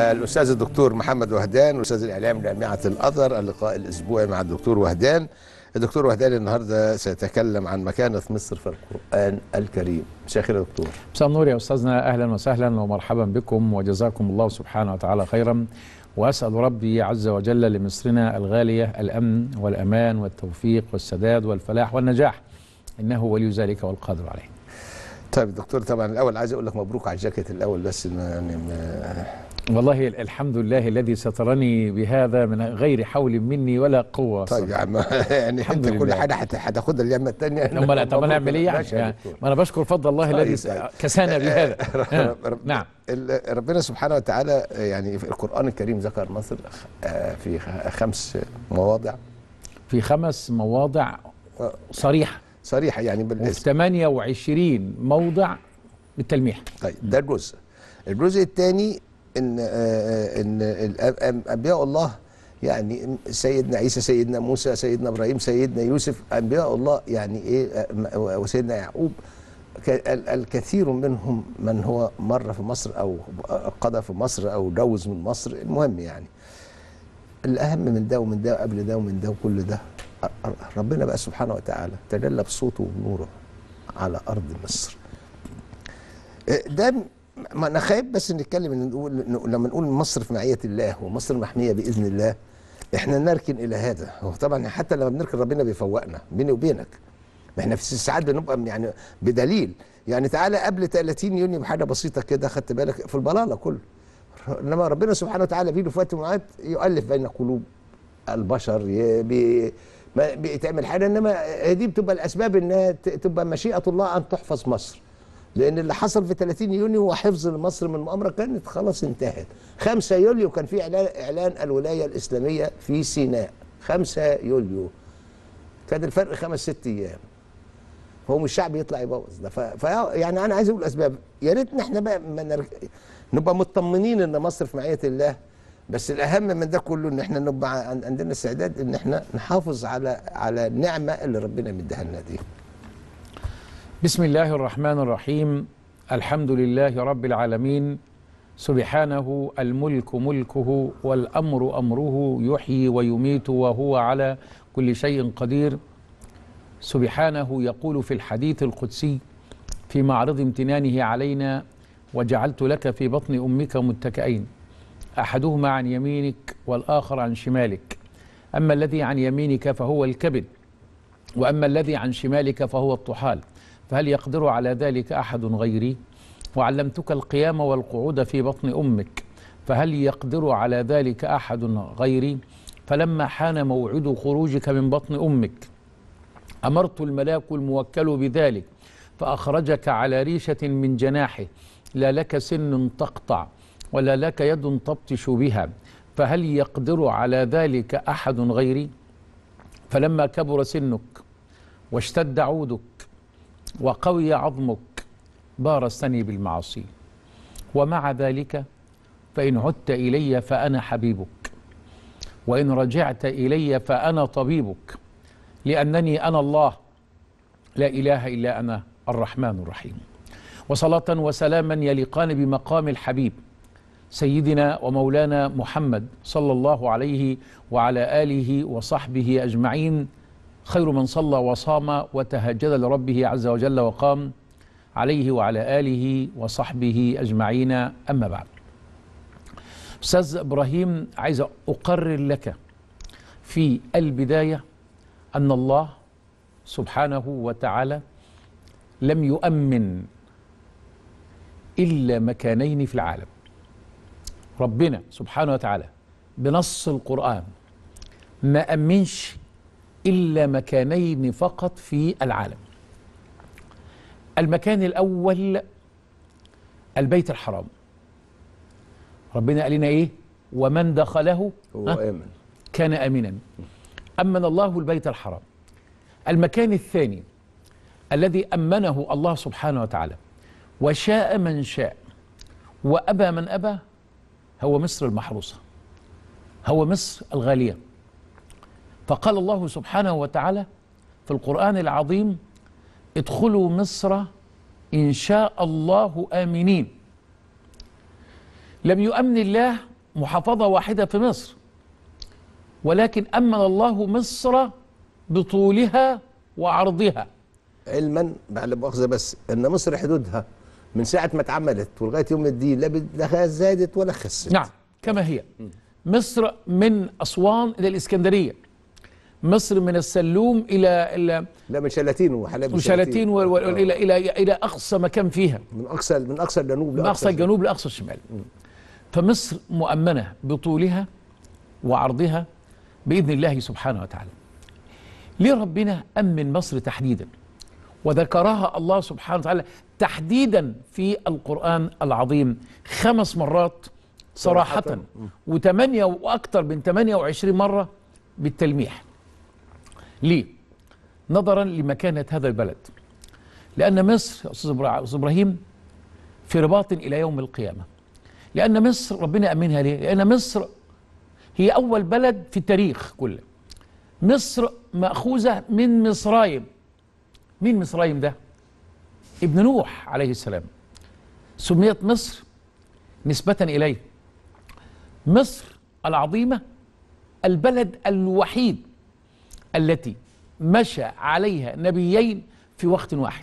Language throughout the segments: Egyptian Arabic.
الاستاذ الدكتور محمد وهدان استاذ الاعلام جامعه الازهر اللقاء الاسبوعي مع الدكتور وهدان الدكتور وهدان النهارده سيتكلم عن مكانه مصر في القران الكريم مساء الخير يا دكتور مساء النور يا استاذنا اهلا وسهلا ومرحبا بكم وجزاكم الله سبحانه وتعالى خيرا واسال ربي عز وجل لمصرنا الغاليه الامن والامان والتوفيق والسداد والفلاح والنجاح انه ولي ذلك والقادر عليه. طيب دكتور طبعا الاول عايز اقول لك مبروك على الجاكيت الاول بس إن يعني ما والله الحمد لله الذي سترني بهذا من غير حول مني ولا قوه طيب يا عم يعني الحمد انت كل لله. حاجه هت- هتاخدها اليمه الثانيه ثم لا طب انا اعمل ايه يعني؟ ماشي يا يعني دكتور. ما انا بشكر فضل الله طيب، الذي طيب. كسانا بهذا آه، رب- نعم ال- ربنا سبحانه وتعالى يعني في القرآن الكريم ذكر مصر آه، في خ- خمس مواضع في خمس مواضع صريحه صريحة يعني وفي بالاسم 28 موضع بالتلميح طيب ده جزء الجزء الثاني ان آه، ان الأ- أم- انبياء الله يعني سيدنا عيسى سيدنا موسى سيدنا ابراهيم سيدنا يوسف انبياء الله يعني ايه آه، م- وسيدنا يعقوب ك- ال- الكثير منهم من هو مر في مصر او قضى في مصر او جوز من مصر المهم يعني الاهم من ده ومن ده قبل ده ومن ده وكل ده ربنا بقى سبحانه وتعالى تجلى بصوته وبنوره على ارض مصر ده ما انا خايف بس نتكلم إن نقول إنه لما نقول مصر في معيه الله ومصر محميه باذن الله احنا نركن الى هذا هو طبعا حتى لما بنركن ربنا بيفوقنا بيني وبينك ما احنا في ساعات بنبقى يعني بدليل يعني تعالى قبل 30 يونيو بحاجه بسيطه كده خدت بالك في البلاله كله انما ربنا سبحانه وتعالى بيجي في وقت معين يؤلف بين قلوب البشر ي- بي ما بيتعمل حاجه انما دي بتبقى الاسباب انها ت- تبقى مشيئه الله ان تحفظ مصر لان اللي حصل في 30 يونيو هو حفظ لمصر من المؤامره كانت خلاص انتهت 5 يوليو كان في اعلان اعلان الولايه الاسلاميه في سيناء 5 يوليو كان الفرق خمس ست ايام هو مش الشعب يطلع يبوظ ده ف... ف... يعني انا عايز اقول اسباب يا ريتنا احنا بقى ما نر... نبقى مطمنين ان مصر في معيه الله بس الاهم من ده كله ان احنا نبقى عن- عندنا استعداد ان احنا نحافظ على على النعمه اللي ربنا مديها لنا دي بسم الله الرحمن الرحيم الحمد لله رب العالمين سبحانه الملك ملكه والامر امره يحيي ويميت وهو على كل شيء قدير سبحانه يقول في الحديث القدسي في معرض امتنانه علينا وجعلت لك في بطن امك متكئين احدهما عن يمينك والاخر عن شمالك اما الذي عن يمينك فهو الكبد واما الذي عن شمالك فهو الطحال فهل يقدر على ذلك احد غيري وعلمتك القيام والقعود في بطن امك فهل يقدر على ذلك احد غيري فلما حان موعد خروجك من بطن امك امرت الملاك الموكل بذلك فاخرجك على ريشه من جناحه لا لك سن تقطع ولا لك يد تبطش بها فهل يقدر على ذلك احد غيري فلما كبر سنك واشتد عودك وقوي عظمك بارزتني بالمعاصي ومع ذلك فإن عدت إلي فأنا حبيبك وإن رجعت إلي فأنا طبيبك لأنني أنا الله لا إله إلا أنا الرحمن الرحيم وصلاة وسلاما يليقان بمقام الحبيب سيدنا ومولانا محمد صلى الله عليه وعلى آله وصحبه أجمعين خير من صلى وصام وتهجد لربه عز وجل وقام عليه وعلى آله وصحبه أجمعين أما بعد أستاذ إبراهيم عايز أقرر لك في البداية أن الله سبحانه وتعالى لم يؤمن إلا مكانين في العالم ربنا سبحانه وتعالى بنص القرآن ما أمنش إلا مكانين فقط في العالم المكان الأول البيت الحرام ربنا قال لنا إيه ومن دخله هو ها؟ امن كان آمنا أمن الله البيت الحرام المكان الثاني الذي أمنه الله سبحانه وتعالى وشاء من شاء وأبى من أبى هو مصر المحروسة هو مصر الغالية فقال الله سبحانه وتعالى في القرآن العظيم ادخلوا مصر إن شاء الله آمنين لم يؤمن الله محافظة واحدة في مصر ولكن أمن الله مصر بطولها وعرضها علما بعد مؤاخذه بس ان مصر حدودها من ساعه ما اتعملت ولغايه يوم الدين لا بد- لا زادت ولا خست نعم كما هي مصر من أسوان إلى الإسكندرية مصر من السلوم إلى إلى لا من شلاتين وحلب وشلاتين و- و- آه. إلى إلى إلى أقصى مكان فيها من اقصى من اقصى الجنوب من أقصى الجنوب لأقصى الشمال فمصر مؤمنة بطولها وعرضها بإذن الله سبحانه وتعالى ليه ربنا أمن مصر تحديدا وذكرها الله سبحانه وتعالى تحديدا في القرآن العظيم خمس مرات صراحة صراحة. وثمانية وأكثر من 28 مرة بالتلميح ليه؟ نظرا لمكانة هذا البلد لأن مصر يا أستاذ إبرا- أستاذ إبراهيم في رباط إلى يوم القيامة لأن مصر ربنا أمنها ليه؟ لأن مصر هي أول بلد في التاريخ كله مصر مأخوذة من مصرايم مين مصرايم ده؟ ابن نوح عليه السلام سميت مصر نسبة إليه مصر العظيمة البلد الوحيد التي مشى عليها نبيين في وقت واحد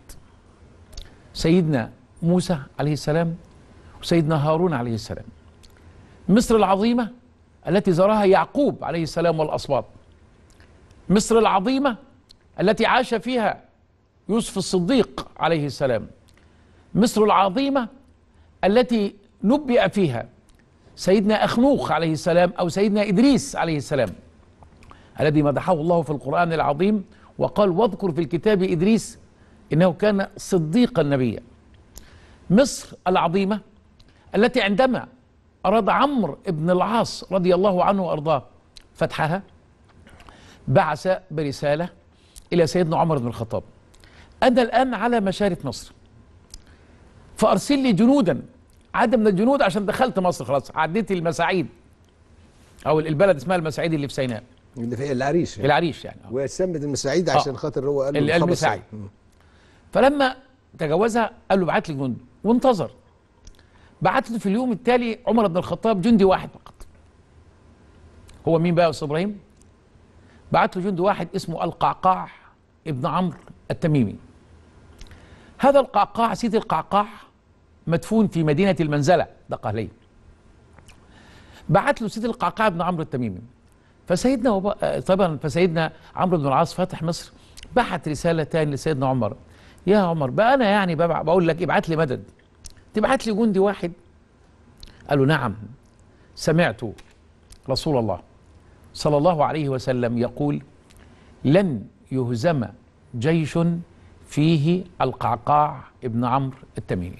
سيدنا موسى عليه السلام وسيدنا هارون عليه السلام مصر العظيمة التي زارها يعقوب عليه السلام والأصباط مصر العظيمة التي عاش فيها يوسف الصديق عليه السلام مصر العظيمة التي نبئ فيها سيدنا أخنوخ عليه السلام أو سيدنا إدريس عليه السلام الذي مدحه الله في القرآن العظيم وقال واذكر في الكتاب إدريس إنه كان صديقا نبيا مصر العظيمة التي عندما أراد عمرو بن العاص رضي الله عنه وأرضاه فتحها بعث برسالة إلى سيدنا عمر بن الخطاب أنا الآن على مشارف مصر فأرسل لي جنودا عدد من الجنود عشان دخلت مصر خلاص عديت المساعيد أو البلد اسمها المساعيد اللي في سيناء اللي في العريش العريش يعني وسمت المساعيد عشان خاطر هو قال له ال- الخبر المساعيد. سعيد. مم. فلما تجاوزها قال له ابعت لي جند وانتظر بعت له في اليوم التالي عمر بن الخطاب جندي واحد فقط هو مين بقى يا استاذ ابراهيم بعت له جندي واحد اسمه القعقاع ابن عمرو التميمي هذا القعقاع سيد القعقاع مدفون في مدينة المنزلة ده قهلية بعت له سيد القعقاع بن عمرو التميمي فسيدنا وب... آه، طبعا فسيدنا عمرو بن العاص فاتح مصر بعت رسالة تاني لسيدنا عمر يا عمر بقى أنا يعني ببع... بقول لك ابعت لي مدد تبعت لي جندي واحد قال له نعم سمعت رسول الله صلى الله عليه وسلم يقول لن يهزم جيش فيه القعقاع ابن عمرو التميمي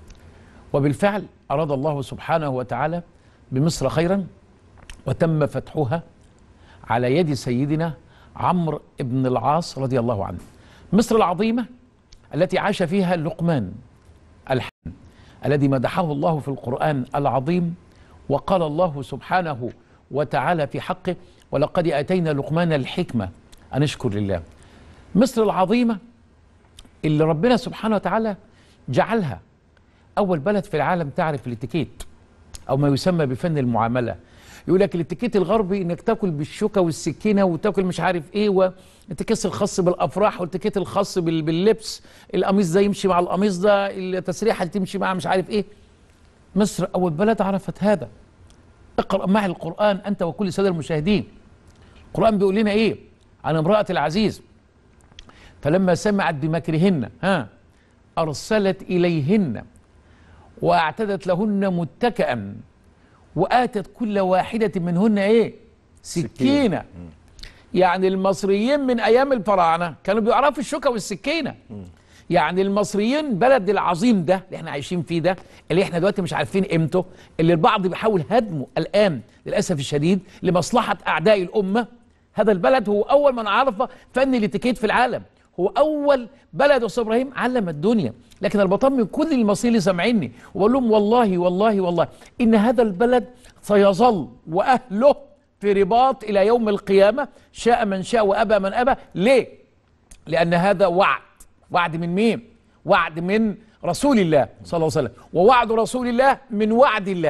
وبالفعل أراد الله سبحانه وتعالى بمصر خيرا وتم فتحها على يد سيدنا عمرو بن العاص رضي الله عنه مصر العظيمة التي عاش فيها لقمان الحكيم الذي مدحه الله في القرآن العظيم وقال الله سبحانه وتعالى في حقه ولقد آتينا لقمان الحكمة أن اشكر لله مصر العظيمة اللي ربنا سبحانه وتعالى جعلها أول بلد في العالم تعرف الاتيكيت أو ما يسمى بفن المعاملة يقول لك الاتيكيت الغربي انك تاكل بالشوكه والسكينه وتاكل مش عارف ايه والاتيكيت الخاص بالافراح والاتيكيت الخاص بال- باللبس القميص ده يمشي مع القميص ده التسريحه اللي تمشي مع مش عارف ايه مصر اول بلد عرفت هذا اقرا معي القران انت وكل الساده المشاهدين القران بيقول لنا ايه عن امراه العزيز فلما سمعت بمكرهن ها ارسلت اليهن واعتدت لهن متكئا واتت كل واحده منهن ايه سكينه يعني المصريين من ايام الفراعنه كانوا بيعرفوا الشوكه والسكينه يعني المصريين بلد العظيم ده اللي احنا عايشين فيه ده اللي احنا دلوقتي مش عارفين قيمته اللي البعض بيحاول هدمه الان للاسف الشديد لمصلحه اعداء الامه هذا البلد هو اول من عرف فن الاتيكيت في العالم هو اول بلد يا استاذ ابراهيم علم الدنيا لكن انا بطمن كل المصريين اللي سامعيني وبقول لهم والله والله والله ان هذا البلد سيظل واهله في رباط الى يوم القيامه شاء من شاء وابى من ابى ليه لان هذا وعد وعد من مين وعد من رسول الله صلى الله عليه وسلم ووعد رسول الله من وعد الله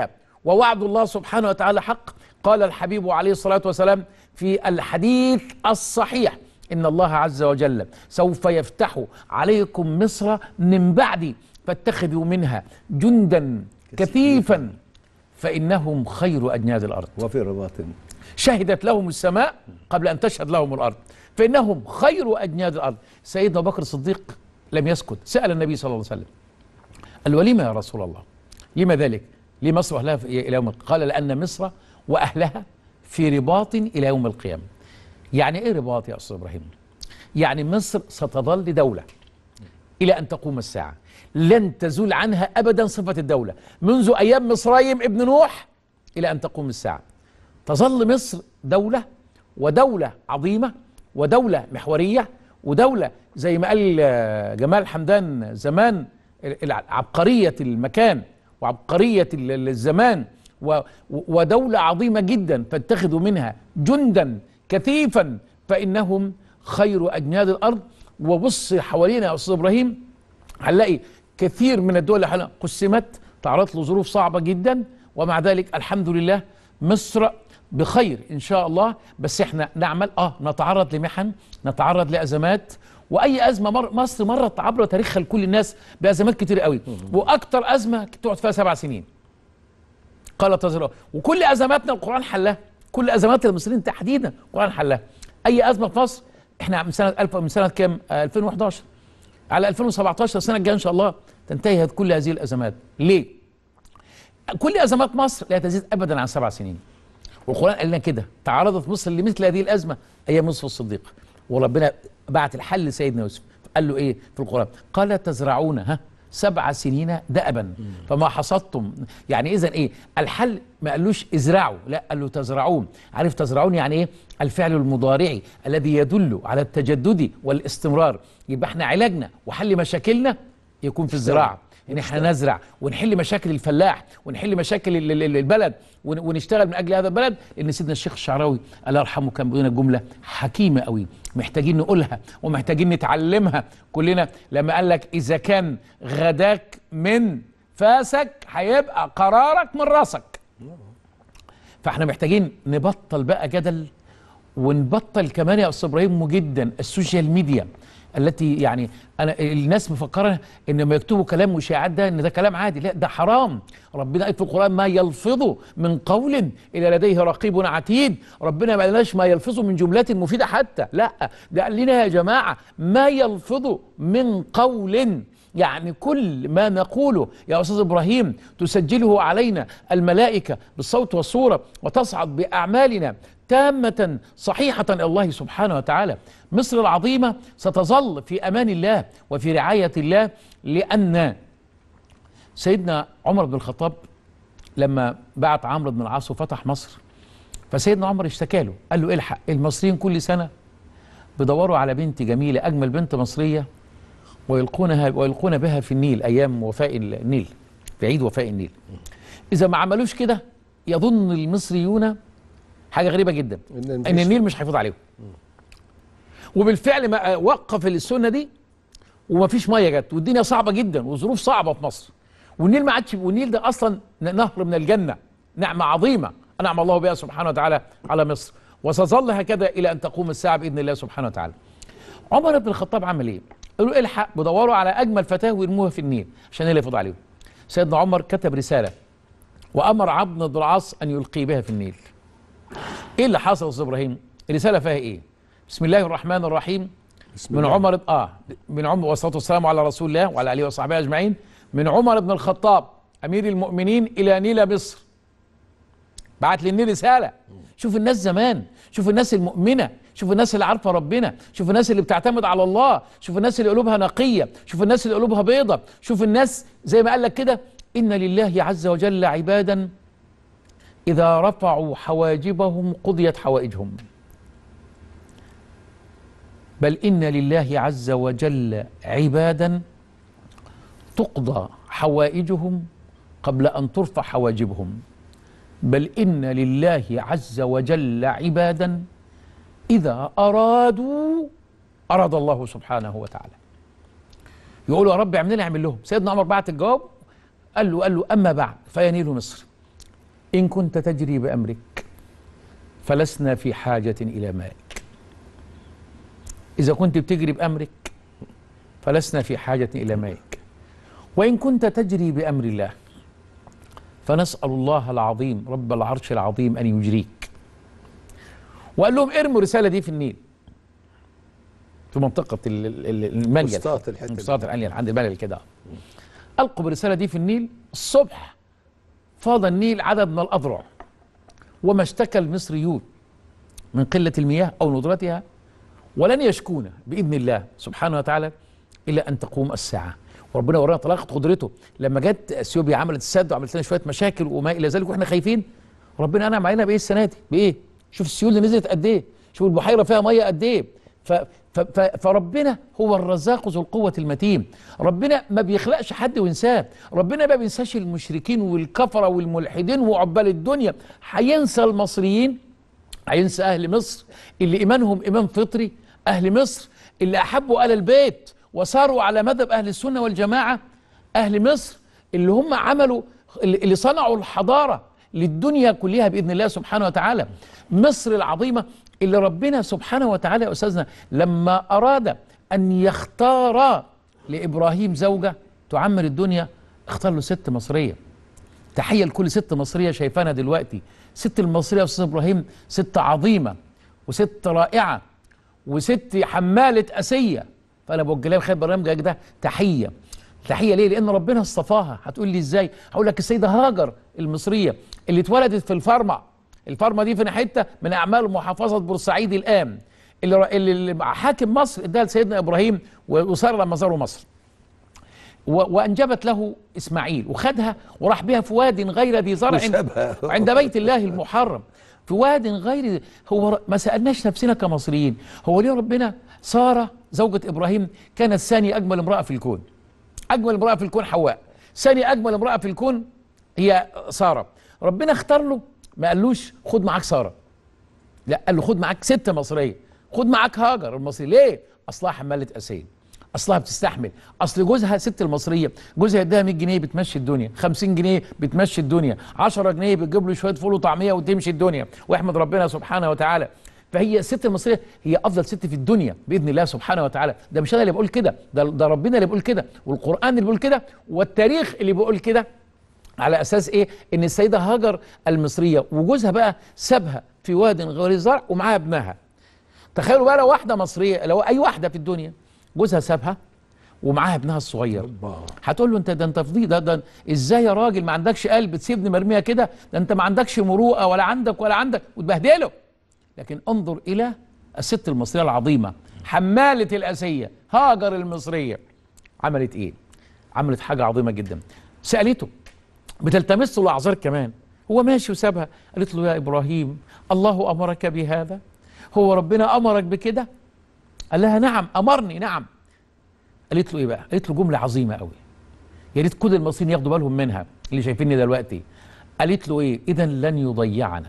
ووعد الله سبحانه وتعالى حق قال الحبيب عليه الصلاة والسلام في الحديث الصحيح إن الله عز وجل سوف يفتح عليكم مصر من بعد فاتخذوا منها جندا كثيفا فإنهم خير أجناد الأرض وفي رباط شهدت لهم السماء قبل أن تشهد لهم الأرض فإنهم خير أجناد الأرض سيدنا أبو بكر الصديق لم يسكت سأل النبي صلى الله عليه وسلم قال ولم يا رسول الله لما ذلك ليه مصر وأهلها في- إلى يوم القيامة قال لأن مصر وأهلها في رباط إلى يوم القيامة يعني إيه رباط يا أستاذ إبراهيم يعني مصر ستظل دولة إلى أن تقوم الساعة لن تزول عنها أبدا صفة الدولة منذ أيام مصرايم ابن نوح إلى أن تقوم الساعة تظل مصر دولة ودولة عظيمة ودولة محورية ودولة زي ما قال آه، جمال حمدان زمان ال- ال- عبقرية المكان وعبقرية ال- ال- الزمان و- و- ودولة عظيمة جدا فاتخذوا منها جندا كثيفا فإنهم خير أجناد الأرض وبص حوالينا يا أستاذ إبراهيم هنلاقي كثير من الدول اللي حوالينا قسمت تعرضت لظروف صعبة جدا ومع ذلك الحمد لله مصر بخير ان شاء الله بس احنا نعمل اه نتعرض لمحن نتعرض لازمات واي ازمه مر مصر مرت عبر تاريخها لكل الناس بازمات كتير قوي واكتر ازمه تقعد فيها سبع سنين قال تزرع وكل ازماتنا القران حلها كل ازمات المصريين تحديدا القران حلها اي ازمه في مصر احنا من سنه 1000 من سنه كام آه، 2011 على 2017 السنه الجايه ان شاء الله تنتهي كل هذه الازمات ليه كل ازمات مصر لا تزيد ابدا عن سبع سنين والقران قال لنا كده تعرضت مصر لمثل هذه الازمه ايام يوسف الصديق وربنا بعت الحل لسيدنا يوسف قال له ايه في القران قال تزرعون ها سبع سنين دأبا فما حصدتم يعني اذا ايه الحل ما قالوش ازرعوا لا قال له تزرعون عارف تزرعون يعني ايه الفعل المضارعي الذي يدل على التجدد والاستمرار يبقى احنا علاجنا وحل مشاكلنا يكون في الزراعه ان احنا نزرع ونحل مشاكل الفلاح ونحل مشاكل ال- ال- البلد ون- ونشتغل من اجل هذا البلد لان سيدنا الشيخ الشعراوي الله يرحمه كان بيقول لنا جمله حكيمه قوي محتاجين نقولها ومحتاجين نتعلمها كلنا لما قال لك اذا كان غداك من فاسك هيبقى قرارك من راسك فاحنا محتاجين نبطل بقى جدل ونبطل كمان يا استاذ ابراهيم جدا السوشيال ميديا التي يعني انا الناس مفكره ان لما يكتبوا كلام وشائعات ده ان ده كلام عادي لا ده حرام ربنا قال في القران ما يلفظ من قول الا لديه رقيب عتيد ربنا ما قالناش ما يلفظ من جمله مفيده حتى لا ده قال لنا يا جماعه ما يلفظ من قول يعني كل ما نقوله يا استاذ ابراهيم تسجله علينا الملائكه بالصوت والصوره وتصعد باعمالنا تامه صحيحه الى الله سبحانه وتعالى مصر العظيمه ستظل في امان الله وفي رعايه الله لان سيدنا عمر بن الخطاب لما بعت عمرو بن العاص وفتح مصر فسيدنا عمر اشتكى له قال له الحق المصريين كل سنه بيدوروا على بنت جميله اجمل بنت مصريه ويلقونها ويلقون بها في النيل ايام وفاء النيل في عيد وفاء النيل اذا ما عملوش كده يظن المصريون حاجه غريبه جدا إن ان مفيش- النيل مش هيفوض عليهم وبالفعل ما وقف السنه دي ومفيش ميه جت والدنيا صعبه جدا وظروف صعبه في مصر والنيل ما عادش والنيل ده اصلا نهر من الجنه نعمه عظيمه انعم الله بها سبحانه وتعالى على مصر وستظل هكذا الى ان تقوم الساعه باذن الله سبحانه وتعالى عمر بن الخطاب عمل ايه؟ قالوا الحق بدوروا على اجمل فتاه ويرموها في النيل عشان اللي يفوض عليهم. سيدنا عمر كتب رساله وامر عبد بن العاص ان يلقي بها في النيل. ايه اللي حصل يا استاذ ابراهيم؟ الرساله فيها ايه؟ بسم الله الرحمن الرحيم بسم من الله. عمر اه من عمر والصلاه والسلام على رسول الله وعلى اله وصحبه اجمعين من عمر بن الخطاب امير المؤمنين الى نيل مصر بعت للنيل رساله شوف الناس زمان شوف الناس المؤمنه شوف الناس اللي عارفه ربنا شوف الناس اللي بتعتمد على الله شوف الناس اللي قلوبها نقيه شوف الناس اللي قلوبها بيضه شوف الناس زي ما قال لك كده ان لله عز وجل عبادا اذا رفعوا حواجبهم قضيت حوائجهم بل ان لله عز وجل عبادا تقضى حوائجهم قبل ان ترفع حواجبهم بل ان لله عز وجل عبادا اذا ارادوا اراد الله سبحانه وتعالى يقولوا يا رب اعمل لنا اعمل لهم سيدنا عمر بعت الجواب قال له قال له اما بعد فينيل مصر إن كنت تجري بأمرك فلسنا في حاجة إلى مائك إذا كنت بتجري بأمرك فلسنا في حاجة إلى مائك وإن كنت تجري بأمر الله فنسأل الله العظيم رب العرش العظيم أن يجريك وقال لهم ارموا الرسالة دي في النيل في منطقة ال- ال- ال- المليل وسطات الحتة دي. وسطات المليل عند المليل كده ألقوا بالرسالة دي في النيل الصبح فاض النيل عدد من الأذرع وما اشتكى المصريون من قلة المياه أو ندرتها ولن يشكون بإذن الله سبحانه وتعالى إلا أن تقوم الساعة وربنا ورانا طلاقة قدرته لما جت اثيوبيا عملت السد وعملت لنا شويه مشاكل وما الى ذلك واحنا خايفين ربنا انعم علينا بايه السنه دي؟ بايه؟ شوف السيول اللي نزلت قد ايه؟ شوف البحيره فيها ميه قد ايه؟ ف ف ف فربنا هو الرزاق ذو القوة المتين ربنا ما بيخلقش حد وينساه ربنا ما بينساش المشركين والكفرة والملحدين وعبال الدنيا هينسى المصريين هينسى أهل مصر اللي إيمانهم إيمان فطري أهل مصر اللي أحبوا آل البيت وصاروا على مذهب أهل السنة والجماعة أهل مصر اللي هم عملوا اللي اللي صنعوا الحضارة للدنيا كلها بإذن الله سبحانه وتعالى مصر العظيمة اللي ربنا سبحانه وتعالى يا أستاذنا لما أراد أن يختار لإبراهيم زوجة تعمر الدنيا اختار له ست مصرية تحية لكل ست مصرية شايفانا دلوقتي ست المصرية يا أستاذ إبراهيم ست عظيمة وست رائعة وست حمالة أسية فأنا بوجه لها خير برنامجك ده تحية تحية ليه؟ لأن ربنا اصطفاها هتقول لي إزاي؟ هقول لك السيدة هاجر المصرية اللي اتولدت في الفرمع الفرمة دي في حتة من أعمال محافظة بورسعيد الآن اللي, اللي حاكم مصر اداها لسيدنا إبراهيم وصار لما زاروا مصر و- وانجبت له اسماعيل وخدها وراح بها في واد غير ذي زرع وسابها. عند بيت الله المحرم في واد غير هو ر- ما سالناش نفسنا كمصريين هو ليه ربنا ساره زوجة ابراهيم كانت ثاني اجمل امراه في الكون اجمل امراه في الكون حواء ثاني اجمل امراه في الكون هي ساره ربنا اختار له ما قالوش خد معاك ساره لا قال له خد معاك ست مصريه خد معاك هاجر المصري ليه اصلها حماله اسيد اصلها بتستحمل اصل جوزها ست المصريه جوزها يديها 100 جنيه بتمشي الدنيا 50 جنيه بتمشي الدنيا 10 جنيه بتجيب له شويه فول وطعميه وتمشي الدنيا واحمد ربنا سبحانه وتعالى فهي الست المصريه هي افضل ست في الدنيا باذن الله سبحانه وتعالى ده مش انا اللي بقول كده ده, ده ربنا اللي بيقول كده والقران اللي بيقول كده والتاريخ اللي بيقول كده على اساس ايه ان السيده هاجر المصريه وجوزها بقى سابها في واد غير الزرع ومعاها ابنها تخيلوا بقى لو واحده مصريه لو اي واحده في الدنيا جوزها سابها ومعاها ابنها الصغير الله. هتقول له انت ده انت فضي ده, ده ازاي يا راجل ما عندكش قلب تسيبني مرميه كده ده انت ما عندكش مروءه ولا عندك ولا عندك وتبهدله لكن انظر الى الست المصريه العظيمه حماله الاسيه هاجر المصريه عملت ايه عملت حاجه عظيمه جدا سالته بتلتمس له الاعذار كمان هو ماشي وسابها قالت له يا ابراهيم الله امرك بهذا هو ربنا امرك بكده قال لها نعم امرني نعم قالت له ايه بقى قالت له جمله عظيمه قوي يا ريت كل المصريين ياخدوا بالهم منها اللي شايفيني دلوقتي قالت له ايه اذا لن يضيعنا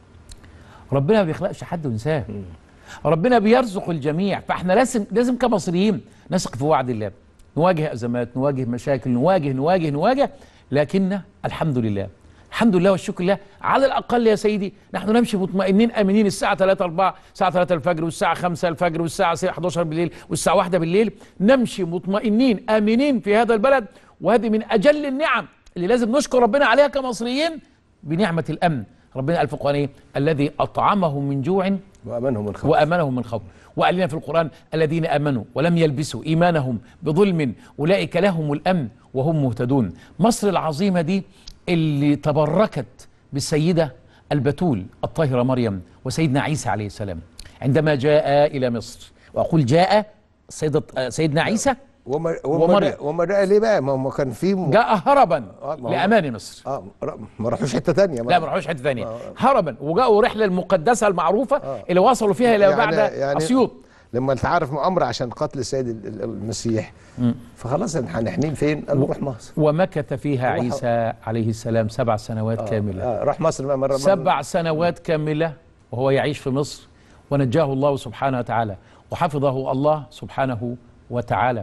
ربنا ما بيخلقش حد وينساه ربنا بيرزق الجميع فاحنا لازم لازم كمصريين نثق في وعد الله نواجه ازمات نواجه مشاكل نواجه نواجه نواجه لكن الحمد لله الحمد لله والشكر لله على الاقل يا سيدي نحن نمشي مطمئنين امنين الساعه 3 4 الساعه 3 الفجر والساعه 5 الفجر والساعه 11 بالليل والساعه 1 بالليل نمشي مطمئنين امنين في هذا البلد وهذه من اجل النعم اللي لازم نشكر ربنا عليها كمصريين بنعمه الامن ربنا قال في القران ايه الذي اطعمهم من جوع وامنهم من خوف وامنهم من خوف وقال لنا في القران الذين امنوا ولم يلبسوا ايمانهم بظلم اولئك لهم الامن وهم مهتدون مصر العظيمه دي اللي تبركت بالسيده البتول الطاهره مريم وسيدنا عيسى عليه السلام عندما جاء الى مصر واقول جاء سيدة سيدنا عيسى ومر ومريم. ومر ومر ليه بقى ما ما كان في م... جاء هربا آه، ما هو- لامان مصر اه ر- ما راحوش حته ثانيه لا ما راحوش حته ثانيه هربا وجاءوا الرحله المقدسه المعروفه اللي وصلوا فيها الى بعد اسيوط لما تعرف مؤامره عشان قتل السيد ال- ال- المسيح فخلاص إحنا هنحنين فين؟ قال نروح مصر ومكث فيها روح- عيسى عليه السلام سبع سنوات كاملة آه راح مصر بقى مره مرة. سبع سنوات كاملة وهو يعيش في مصر ونجاه الله سبحانه وتعالى وحفظه الله سبحانه وتعالى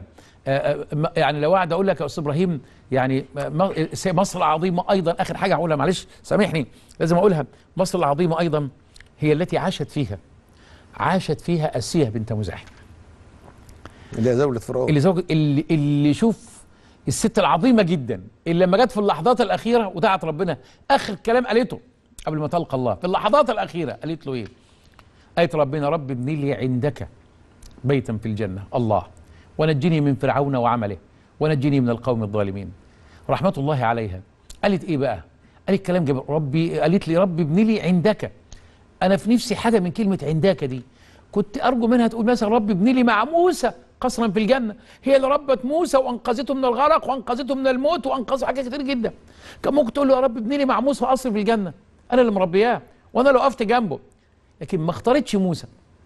آه، آه، م- يعني لو قاعد اقول لك يا استاذ ابراهيم يعني م- مصر العظيمه ايضا اخر حاجه هقولها معلش سامحني لازم اقولها مصر العظيمه ايضا هي التي عاشت فيها عاشت فيها اسيه بنت مزاحم اللي هي دولة فرعون اللي زوج اللي, اللي شوف الست العظيمه جدا اللي لما جت في اللحظات الاخيره ودعت ربنا اخر كلام قالته قبل ما تلقى الله في اللحظات الاخيره قالت له ايه؟ قالت ربنا رب ابني لي عندك بيتا في الجنه الله ونجني من فرعون وعمله ونجني من القوم الظالمين رحمه الله عليها قالت ايه بقى؟ قالت كلام جميل ربي قالت لي رب ابني لي عندك انا في نفسي حاجه من كلمه عندك دي كنت ارجو منها تقول مثلا رب ابني لي مع موسى قصرا في الجنه هي اللي ربت موسى وانقذته من الغرق وانقذته من الموت وانقذه حاجات كتير جدا كان ممكن تقول له يا رب ابني لي مع موسى قصر في الجنه انا اللي مربياه وانا اللي وقفت جنبه لكن ما اختارتش موسى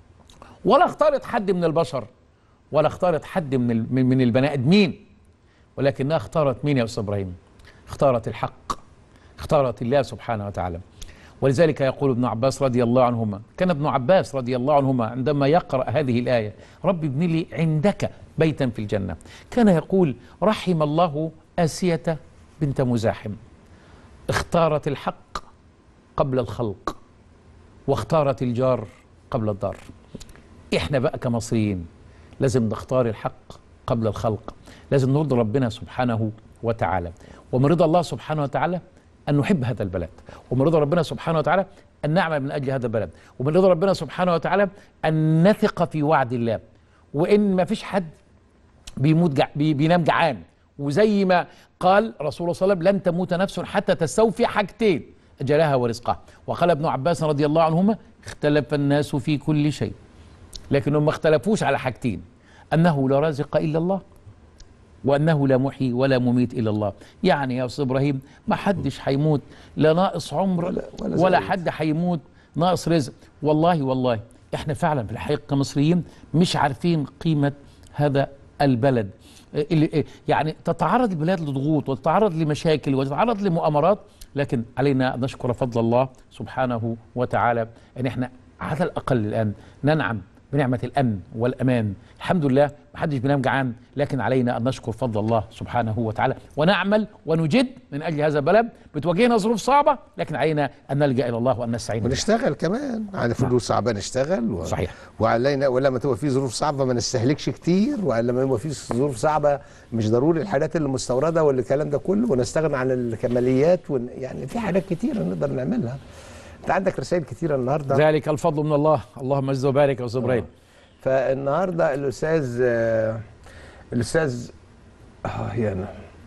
ولا اختارت حد من البشر ولا اختارت حد من ال- من من البني ادمين ولكنها اختارت مين يا استاذ ابراهيم؟ اختارت الحق اختارت الله سبحانه وتعالى ولذلك يقول ابن عباس رضي الله عنهما كان ابن عباس رضي الله عنهما عندما يقرأ هذه الآية رب ابن لي عندك بيتا في الجنة كان يقول رحم الله آسية بنت مزاحم اختارت الحق قبل الخلق واختارت الجار قبل الدار احنا بقى كمصريين لازم نختار الحق قبل الخلق لازم نرضي ربنا سبحانه وتعالى ومن رضا الله سبحانه وتعالى أن نحب هذا البلد ومن رضا ربنا سبحانه وتعالى أن نعمل من أجل هذا البلد ومن رضا ربنا سبحانه وتعالى أن نثق في وعد الله وإن ما فيش حد بيموت جع... بي... بينام جعان وزي ما قال رسول الله صلى الله عليه وسلم لن تموت نفس حتى تستوفي حاجتين أجلها ورزقها وقال ابن عباس رضي الله عنهما اختلف الناس في كل شيء لكنهم ما اختلفوش على حاجتين أنه لا رازق إلا الله وأنه لا محيي ولا مميت إلا الله يعني يا أستاذ إبراهيم ما حدش هيموت لا ناقص عمر ولا- ولا, ولا ولا زائد. حد هيموت ناقص رزق والله والله احنا فعلا في الحقيقة كمصريين مش عارفين قيمة هذا البلد اللي يعني تتعرض البلاد لضغوط وتتعرض لمشاكل وتتعرض لمؤامرات لكن علينا أن نشكر فضل الله سبحانه وتعالى ان احنا على الاقل الان ننعم بنعمة الأمن والأمان الحمد لله محدش بينام جعان لكن علينا أن نشكر فضل الله سبحانه وتعالى ونعمل ونجد من أجل هذا البلد بتواجهنا ظروف صعبة لكن علينا أن نلجأ إلى الله وأن نستعين بالله ونشتغل كمان على فلوس صعبة نشتغل و... صحيح. وعلينا ولما تبقى في ظروف صعبة ما نستهلكش كتير ولما يبقى في ظروف صعبة مش ضروري الحاجات اللي مستوردة والكلام ده كله ونستغنى عن الكماليات ون... يعني في حاجات كتيرة نقدر نعملها انت عندك رسائل كتيرة النهارده ذلك الفضل من الله اللهم اجزه وبارك يا أستاذ إبراهيم فالنهارده الاستاذ آه، الاستاذ اه يعني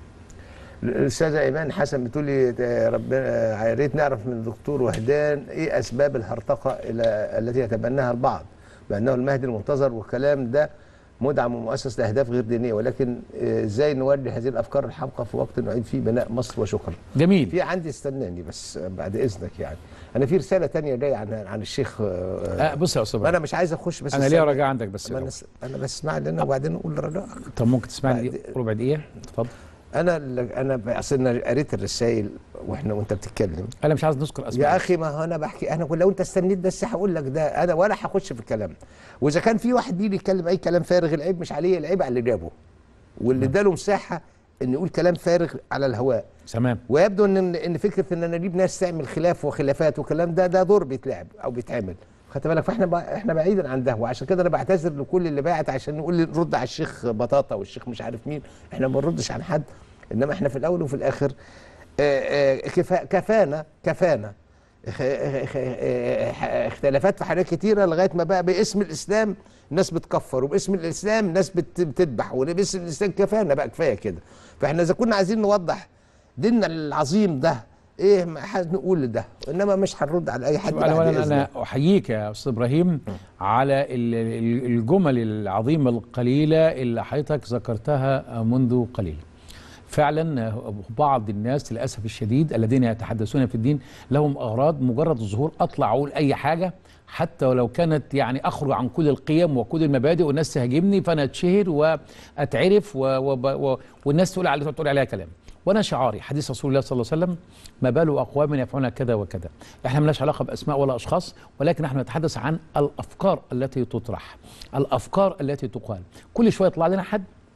الاستاذه ايمان حسن بتقول لي آه، ربنا آه، يا ريت نعرف من الدكتور وهدان ايه اسباب الهرطقه الى التي يتبناها البعض بانه المهدي المنتظر والكلام ده مدعم ومؤسس لاهداف غير دينيه ولكن آه، ازاي نولي هذه الافكار الحمقى في وقت نعيد فيه بناء مصر وشكرا. جميل في عندي استناني بس آه، بعد اذنك يعني انا في رساله تانية جايه عن عن الشيخ آه، آه بص يا أستاذ انا إبراهيم مش عايز اخش بس أنا ليا استنى. رجاء عندك بس طب انا انا بسمع لنا وبعدين اقول رجاء طب ممكن تسمعني بعد- ربع دقيقة اتفضل انا اللي- انا ب- اصل انا قريت الرسائل واحنا وانت بتتكلم أنا مش عايز نذكر أسماء يا اخي ما هو انا بحكي انا لو انت استنيت بس هقول لك ده انا ولا هخش في الكلام واذا كان في واحد بيجي يتكلم اي كلام فارغ العيب مش عليه العيب على اللي جابه واللي اداله مساحه ان يقول كلام فارغ على الهواء تمام ويبدو ان ان فكره ان انا اجيب ناس تعمل خلاف وخلافات وكلام ده ده دور بيتلعب او بيتعمل خدت بالك فاحنا بقى احنا بعيدا عن ده وعشان كده انا بعتذر لكل اللي باعت عشان نقول نرد على الشيخ بطاطا والشيخ مش عارف مين احنا ما بنردش عن حد انما احنا في الاول وفي الاخر آه، آه، كفا كفانا كفانا اخ- اخ- اخ- اختلافات في حاجات كتيره لغايه ما بقى باسم الاسلام الناس بتكفر وباسم الاسلام ناس بت- بتذبح وباسم الاسلام كفانا بقى كفايه كده فاحنا اذا كنا عايزين نوضح ديننا العظيم ده ايه ما هنقول ده انما مش هنرد على اي حد شوف بعد اولا إذنك. انا احييك يا استاذ ابراهيم على ال- ال- الجمل العظيمه القليله اللي حضرتك ذكرتها منذ قليل فعلا بعض الناس للاسف الشديد الذين يتحدثون في الدين لهم اغراض مجرد الظهور اطلع اقول اي حاجه حتى ولو كانت يعني اخرج عن كل القيم وكل المبادئ والناس تهاجمني فانا اتشهر واتعرف و و و والناس تقول علي تقول عليها كلام وانا شعاري حديث رسول الله صلى الله عليه وسلم ما بال اقوام يفعلون كذا وكذا احنا مالناش علاقه باسماء ولا اشخاص ولكن احنا نتحدث عن الافكار التي تطرح الافكار التي تقال كل شويه يطلع لنا حد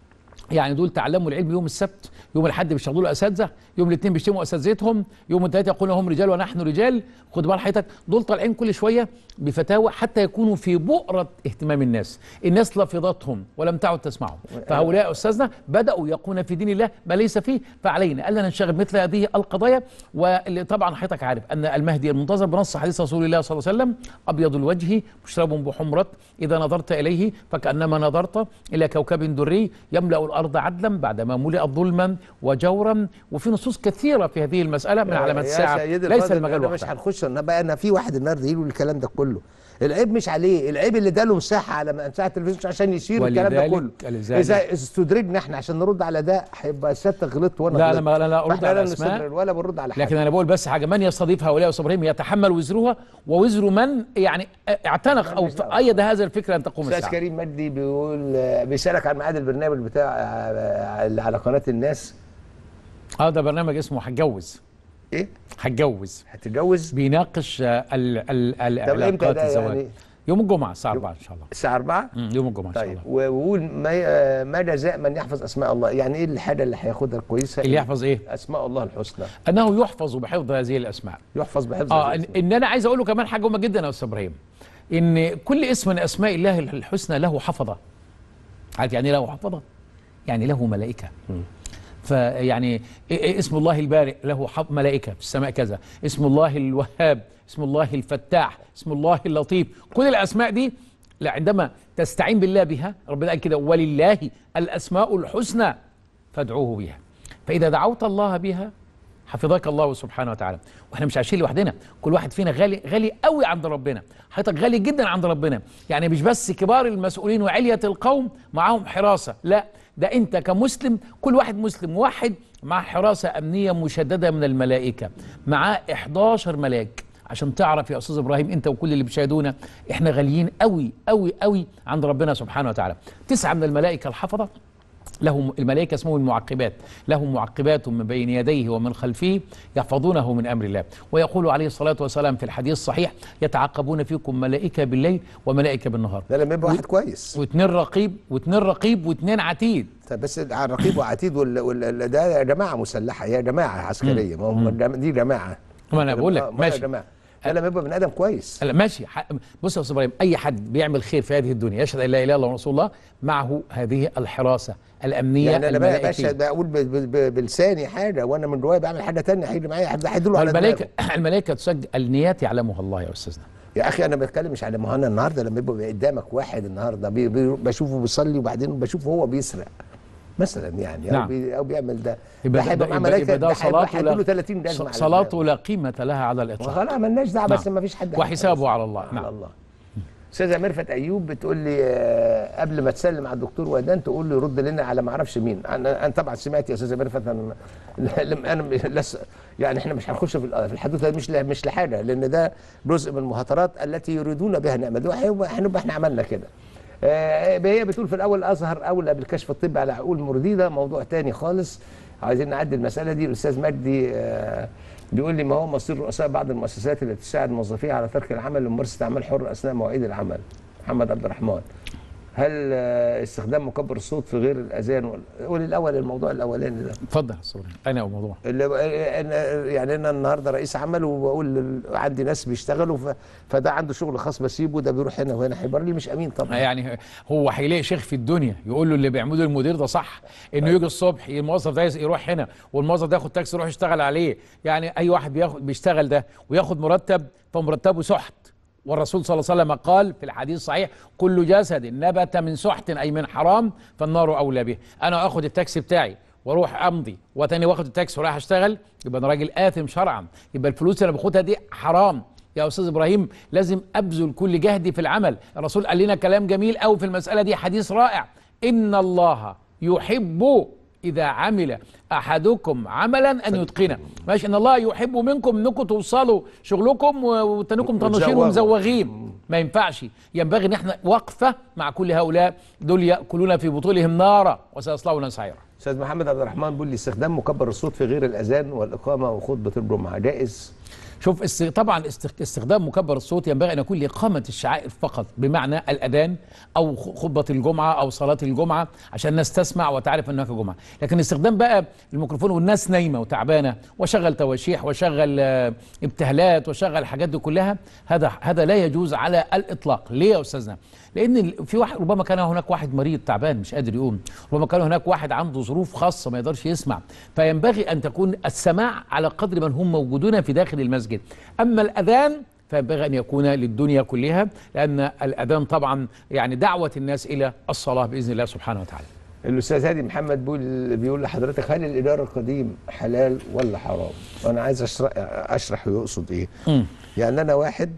يعني دول تعلموا العلم يوم السبت يوم الاحد بيشتغلوا له اساتذه يوم الاثنين بيشتموا اساتذتهم يوم الثلاث يقولون هم رجال ونحن رجال خد بال حضرتك دول طالعين كل شويه بفتاوى حتى يكونوا في بؤره اهتمام الناس الناس لفظتهم ولم تعد تسمعهم فهؤلاء استاذنا بداوا يقون في دين الله ما ليس فيه فعلينا الا ننشغل مثل هذه القضايا واللي طبعا حضرتك عارف ان المهدي المنتظر بنص حديث رسول الله صلى الله عليه وسلم ابيض الوجه مشرب بحمره اذا نظرت اليه فكانما نظرت الى كوكب دري يملا الارض عدلا بعدما ملئت ظلما وجورا وفي نصوص كثيره في هذه المساله من علامات يا الساعه سيدي ليس الفاضل، المجال أنا مش وقتها هنخش انا بقى انا في واحد النهارده يقول الكلام ده كله العيب مش عليه العيب اللي اداله مساحه على مساحه التلفزيون عشان يشير الكلام ده ولذلك- كله لذلك- اذا استدرجنا احنا عشان نرد على ده هيبقى سيادتك غلطت وانا لا، غلطت. لا، ما- لا، لا، أرد فإحنا على لا أسماء. نستدرج ولا بنرد على حد لكن انا بقول بس حاجه من يستضيف هؤلاء يا استاذ ابراهيم يتحمل وزرها ووزر من يعني اعتنق او ايد هذا الفكره ان تقوم استاذ الساعه كريم مجدي بيقول آه، بيسالك عن ميعاد البرنامج بتاع آه، اللي على قناه الناس اه ده برنامج اسمه هتجوز ايه هتجوز هتتجوز بيناقش آه، ال ال طب امتى العلاقات ده الزواج يعني يوم الجمعه الساعه 4 ان شاء الله الساعه 4 مم، يوم الجمعه ان شاء طيب الله ويقول ما آه، ما جزاء من يحفظ اسماء الله يعني ايه الحاجه اللي هياخدها كويسه اللي يحفظ ايه اسماء الله الحسنى انه يحفظ بحفظ هذه الاسماء يحفظ بحفظ اه هذه إن, ان انا عايز اقول له كمان حاجه مهمه جدا يا استاذ ابراهيم ان كل اسم من اسماء الله الحسنى له حفظه عارف يعني إيه له حفظه يعني له ملائكه فيعني إيه- إيه اسم الله البارئ له حف ملائكه في السماء كذا اسم الله الوهاب اسم الله الفتاح اسم الله اللطيف كل الاسماء دي لا عندما تستعين بالله بها ربنا قال كده ولله الاسماء الحسنى فادعوه بها فاذا دعوت الله بها حفظك الله سبحانه وتعالى واحنا مش عايشين لوحدنا كل واحد فينا غالي غالي قوي عند ربنا حضرتك غالي جدا عند ربنا يعني مش بس كبار المسؤولين وعلية القوم معاهم حراسة لا ده انت كمسلم كل واحد مسلم واحد مع حراسة أمنية مشددة من الملائكة معاه 11 ملاك عشان تعرف يا استاذ ابراهيم انت وكل اللي بيشاهدونا احنا غاليين قوي قوي قوي عند ربنا سبحانه وتعالى تسعه من الملائكه الحفظه لهم الملائكه اسمهم المعقبات لهم معقبات من بين يديه ومن خلفه يحفظونه من امر الله ويقول عليه الصلاه والسلام في الحديث الصحيح يتعاقبون فيكم ملائكه بالليل وملائكه بالنهار ده لما يبقى واحد كويس واثنين رقيب واثنين رقيب واثنين عتيد طب بس على الرقيب وعتيد وال... وال... ده جماعه مسلحه هي جماعه عسكريه ما هم جم- دي جماعه ما انا بقول لك آه، ما ماشي جماعه ده لما يبقى بني ادم كويس لا ماشي ح- بص يا استاذ ابراهيم اي حد بيعمل خير في هذه الدنيا يشهد ان لا اله الا الله ورسول الله معه هذه الحراسه الامنيه يعني انا بقى الملائكيه باشا بقول ب... ب... ب... بلساني حاجه وانا من جوايا بعمل حاجه تانية هيجي معايا حد هيدله على الملائكه دماغه. الملائكه تسجل النيات يعلمها الله يا استاذنا يا اخي انا بتكلم مش على ما هو انا النهارده لما يبقى قدامك واحد النهارده بي... بي... بشوفه بيصلي وبعدين بشوفه هو بيسرق مثلا يعني او, نعم. بي... أو بيعمل ده يبقى ده هيبقى ده, معاه يبقى, ملائكه يبقى ده صلاته هيديله لا 30 لازمه على صلاته لا قيمه لها على الاطلاق خلاص مالناش دعوه بس نعم. ما فيش حد وحسابه على الله على نعم الله استاذه ميرفت ايوب بتقول لي آه، قبل ما تسلم على الدكتور ودان تقول له يرد لنا على ما اعرفش مين انا انا طبعا سمعت يا استاذه ميرفت انا لم- انا لس يعني احنا مش هنخش في ال- في الحدوته دي مش ل- مش لحاجه لان ده جزء من المهاترات التي يريدون بها نعمل وهيبقى هنبقى احنا عملنا كده آه، هي بتقول في الاول ازهر اولى بالكشف الطبي على عقول مرديده موضوع تاني خالص عايزين نعدي المساله دي الاستاذ مجدي آه، بيقول لي ما هو مصير رؤساء بعض المؤسسات التي تساعد موظفيها على ترك العمل لممارسه اعمال حره اثناء مواعيد العمل محمد عبد الرحمن هل آه، استخدام مكبر الصوت في غير الاذان ولا- قول الاول الموضوع الاولاني ده اتفضل يا استاذ ابراهيم انا الموضوع اللي أنا- يعني انا النهارده رئيس عمل وبقول لل- عندي ناس بيشتغلوا ف... فده عنده شغل خاص بسيبه ده بيروح هنا وهنا هيبقى لي مش امين طبعا يعني هو هيلاقي شيخ في الدنيا يقول له اللي بيعمله المدير ده صح انه يجي الصبح الموظف ده يروح هنا والموظف ده ياخد تاكسي يروح يشتغل عليه يعني اي واحد بياخد بيشتغل ده وياخد مرتب فمرتبه سحت والرسول صلى الله عليه وسلم قال في الحديث الصحيح كل جسد نبت من سحت اي من حرام فالنار اولى به انا اخد التاكسي بتاعي واروح امضي وتاني واخد التاكسي ورايح اشتغل يبقى انا راجل اثم شرعا يبقى الفلوس اللي انا باخدها دي حرام يا استاذ ابراهيم لازم ابذل كل جهدي في العمل الرسول قال لنا كلام جميل قوي في المساله دي حديث رائع ان الله يحب اذا عمل احدكم عملا ان يتقنه ماشي ان الله يحب منكم انكم توصلوا شغلكم و- وتنكم طناشين وتزوغوا. ومزوغين ما ينفعش ينبغي ان احنا وقفه مع كل هؤلاء دول ياكلون في بطونهم نارا وسيصلون سعيرا استاذ محمد عبد الرحمن بيقول لي استخدام مكبر الصوت في غير الاذان والاقامه وخطبه الجمعه جائز شوف است... طبعا است... استخدام مكبر الصوت ينبغي ان يكون لاقامه الشعائر فقط بمعنى الاذان او خ- خطبه الجمعه او صلاه الجمعه عشان الناس تسمع وتعرف انك جمعه لكن استخدام بقى الميكروفون والناس نايمه وتعبانه وشغل تواشيح وشغل آه، ابتهالات وشغل الحاجات دي كلها هذا هذا لا يجوز على الاطلاق ليه يا استاذنا لان ال- في واحد ربما كان هناك واحد مريض تعبان مش قادر يقوم ربما كان هناك واحد عنده ظروف خاصه ما يقدرش يسمع فينبغي ان تكون السماع على قدر من هم موجودون في داخل المسجد اما الاذان فينبغي ان يكون للدنيا كلها لان الاذان طبعا يعني دعوه الناس الى الصلاه باذن الله سبحانه وتعالى الاستاذ هادي محمد بيقول بيقول لحضرتك هل الاداره القديم حلال ولا حرام؟ وانا عايز اشرح اشرح يقصد ايه؟ مم. يعني انا واحد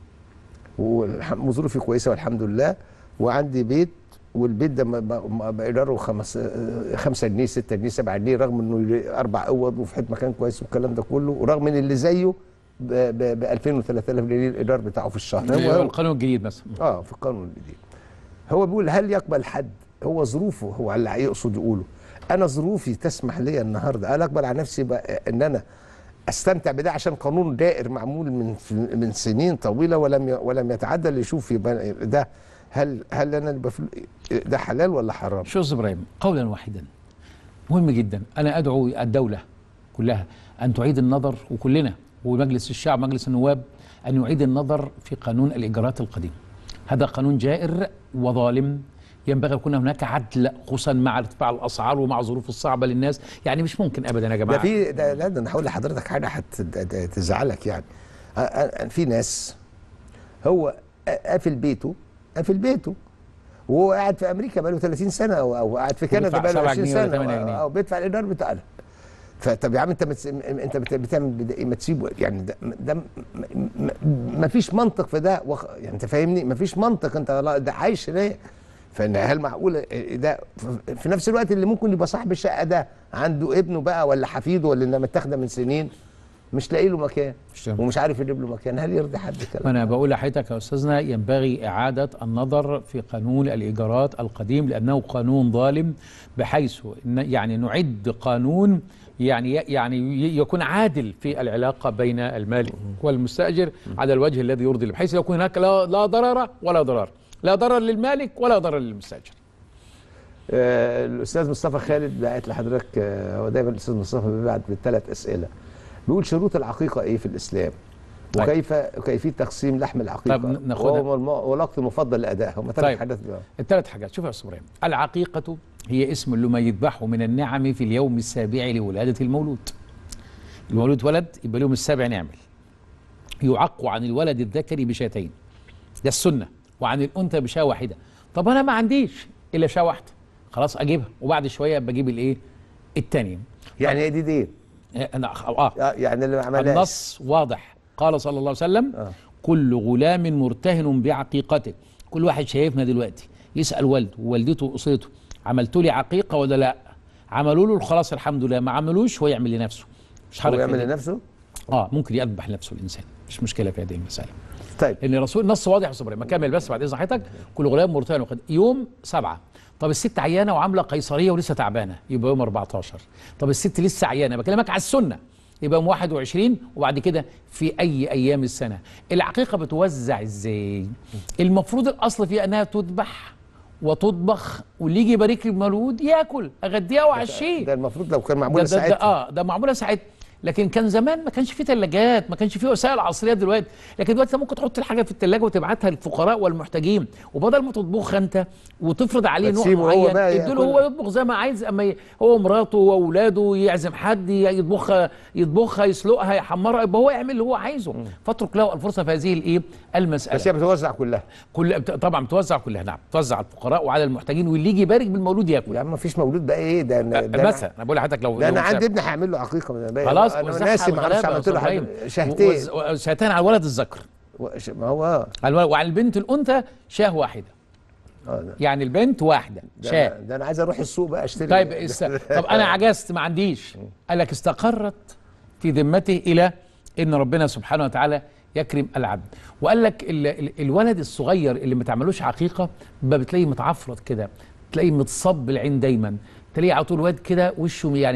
والحم- وظروفي كويسه والحمد لله وعندي بيت والبيت ده م- م- بايجاره خمس آه، خمسة جنيه 6 جنيه 7 جنيه رغم انه ي- اربع اوض وفي حته مكان كويس والكلام ده كله ورغم ان اللي زيه ب 2000 و 3000 جنيه الايجار بتاعه في الشهر هو- هو القانون الجديد مثلا اه في القانون الجديد هو بيقول هل يقبل حد هو ظروفه هو اللي يقصد يقوله انا ظروفي تسمح لي النهارده انا اقبل على نفسي بقى ان انا استمتع بده عشان قانون دائر معمول من من سنين طويله ولم ي- ولم يتعدى اللي يشوف يبقى ده هل هل انا اللي بفل... ده حلال ولا حرام؟ شو أستاذ ابراهيم قولا واحدا مهم جدا انا ادعو الدوله كلها ان تعيد النظر وكلنا ومجلس الشعب مجلس النواب ان يعيد النظر في قانون الايجارات القديم هذا قانون جائر وظالم ينبغي يكون هناك عدل خصوصا مع ارتفاع الاسعار ومع الظروف الصعبه للناس يعني مش ممكن ابدا يا ده جماعه في ده لا ده انا هقول لحضرتك حاجه هتزعلك يعني أ- أ- في ناس هو قافل بيته قافل بيته وهو قاعد في امريكا بقاله 30 سنه او أو قاعد في كندا وبيدفع بقاله 7 20 جنيه ولا سنه 8 أو- جنيه. او بيدفع الايجار بتاعنا فطب يا عم انت متس... انت بت- بتعمل بدا إيه؟ ما تسيبه يعني ده, ده م- م- ما فيش منطق في ده وخ... يعني انت فاهمني ما فيش منطق انت لا- ده عايش ليه فان هل معقول ده ف- في نفس الوقت اللي ممكن يبقى صاحب الشقه ده عنده ابنه بقى ولا حفيده ولا انها متاخده من سنين مش لاقي له مكان مش لاقي. ومش عارف يجيب له مكان هل يرضي حد كلام ما انا بقول لحضرتك يا استاذنا ينبغي اعاده النظر في قانون الايجارات القديم لانه قانون ظالم بحيث إن يعني نعد قانون يعني يعني ي- يكون عادل في العلاقه بين المالك والمستاجر على الوجه الذي يرضي الله، بحيث يكون هناك لا, لا ضرر ولا ضرار لا ضرر للمالك ولا ضرر للمستاجر آه الاستاذ مصطفى خالد بعت لحضرتك آه هو دايما الاستاذ مصطفى بيبعت بالثلاث اسئله بيقول شروط العقيقه ايه في الاسلام طيب. وكيف كيفيه تقسيم لحم العقيقه طيب ناخدها. وهو الم- والوقت المفضل لادائها هم ثلاث طيب. حاجات بقى. الثلاث حاجات شوف يا استاذ ابراهيم العقيقه هي اسم لما يذبحه من النعم في اليوم السابع لولاده المولود المولود ولد يبقى اليوم السابع نعمل يعق عن الولد الذكري بشاتين ده السنه وعن الانثى بشاه واحده طب انا ما عنديش الا شاه واحده خلاص اجيبها وبعد شويه بجيب الايه الثانيه يعني هي دي دين انا اه آه يعني اللي ما عملهاش النص واضح قال صلى الله عليه وسلم آه. كل غلام مرتهن بعقيقته كل واحد شايفنا دلوقتي يسأل والده ووالدته وأسرته عملتوا لي عقيقة ولا لا عملوا له خلاص الحمد لله ما عملوش هو يعمل لنفسه مش هو حركة يعمل دي. لنفسه اه ممكن يذبح لنفسه الانسان مش مشكله في هذه المساله طيب لان الرسول نص واضح يا صبري ما كمل بس بعد اذن حضرتك كل غلام مرتهن وقد يوم سبعه طب الست عيانه وعامله قيصريه ولسه تعبانه يبقى يوم 14 طب الست لسه عيانه بكلمك على السنه يبقى يوم 21 وبعد كده في اي ايام السنه العقيقه بتوزع ازاي المفروض الاصل فيها انها تذبح وتطبخ واللي يجي يبارك لي المولود ياكل اغديه واعشيه ده المفروض لو كان ده, معمول ده, ده ساعتها اه ده معموله ساعتها لكن كان زمان ما كانش فيه ثلاجات ما كانش فيه وسائل عصريه دلوقتي لكن دلوقتي أنت ممكن تحط الحاجه في الثلاجه وتبعتها للفقراء والمحتاجين وبدل ما تطبخها انت وتفرض عليه نوع فتسيبه هو معين بقى اديله ياكل. هو يطبخ زي ما عايز اما ي- هو ومراته واولاده يعزم حد يطبخها يطبخها يسلقها يحمرها يبقى هو يعمل اللي هو عايزه فاترك له الفرصه في هذه الايه المساله بس هي بتوزع كلها كل بت- طبعا بتوزع كلها نعم توزع على الفقراء وعلى المحتاجين واللي يجي يبارك بالمولود ياكل يا عم ما فيش مولود بقى ايه ده أنا- ده أنا- مثلا انا بقول لحضرتك لو ده انا لو عندي ساب- ابني هيعمل له عقيقه من الباقي. خلاص انا وزعها ناسي على ما اعرفش الغلابة يا عملت له أستاذ حاجه إبراهيم. شهتين وز- وشهتين على الولد الذكر وش- ما هو على الولد- وعلى البنت الانثى شاه واحده اه ده- يعني البنت واحده ده, شاه أنا- ده انا عايز اروح السوق بقى اشتري طيب است... طب انا عجزت ما عنديش قال لك استقرت في ذمته الى ان ربنا سبحانه وتعالى يكرم العبد وقال لك ال... ال... الولد الصغير اللي ما تعملوش عقيقه بقى بتلاقيه متعفرت كده تلاقيه متصب العين دايما تلاقيه على طول واد كده وشه يعني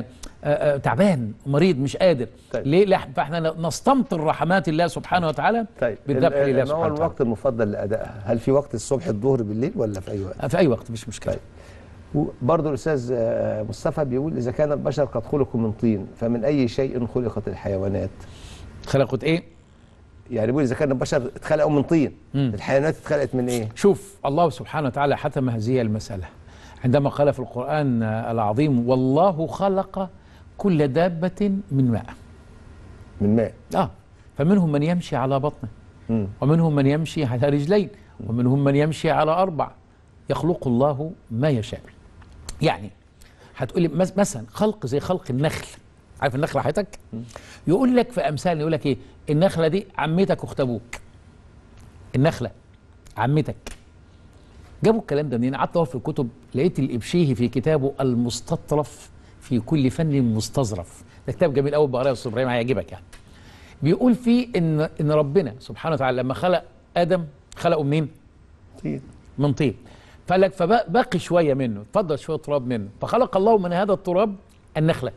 آه، آه، تعبان مريض مش قادر طيب. ليه لا فاحنا نستمطر رحمات الله سبحانه وتعالى طيب بالذبح ال- لله ما هو سبحانه وتعالى الوقت المفضل لادائها هل في وقت الصبح الظهر بالليل ولا في اي وقت في اي وقت مش مشكله طيب. برضه الاستاذ آه، مصطفى بيقول اذا كان البشر قد خلقوا من طين فمن اي شيء خلقت الحيوانات خلقت ايه يعني بيقول اذا كان البشر اتخلقوا من طين مم. الحيوانات اتخلقت من ايه شوف الله سبحانه وتعالى حتم هذه المسألة عندما قال في القرآن آه، العظيم والله خلق كل دابة من ماء من ماء آه فمنهم من يمشي على بطنه مم. ومنهم من يمشي على رجلين ومنهم من يمشي على أربع يخلق الله ما يشاء يعني هتقولي مس- مثلا خلق زي خلق النخل عارف النخلة حياتك يقول لك في أمثال يقول لك إيه النخلة دي عمتك واخت أبوك النخلة عمتك جابوا الكلام ده منين؟ قعدت ادور في الكتب لقيت الابشيهي في كتابه المستطرف في كل فن مستظرف، ده كتاب جميل قوي بقراه يا استاذ ابراهيم هيعجبك يعني. بيقول فيه ان ان ربنا سبحانه وتعالى لما خلق ادم خلقه منين؟ طين من طين. فقال لك فباقي شويه منه، اتفضل شويه تراب منه، فخلق الله من هذا التراب النخله.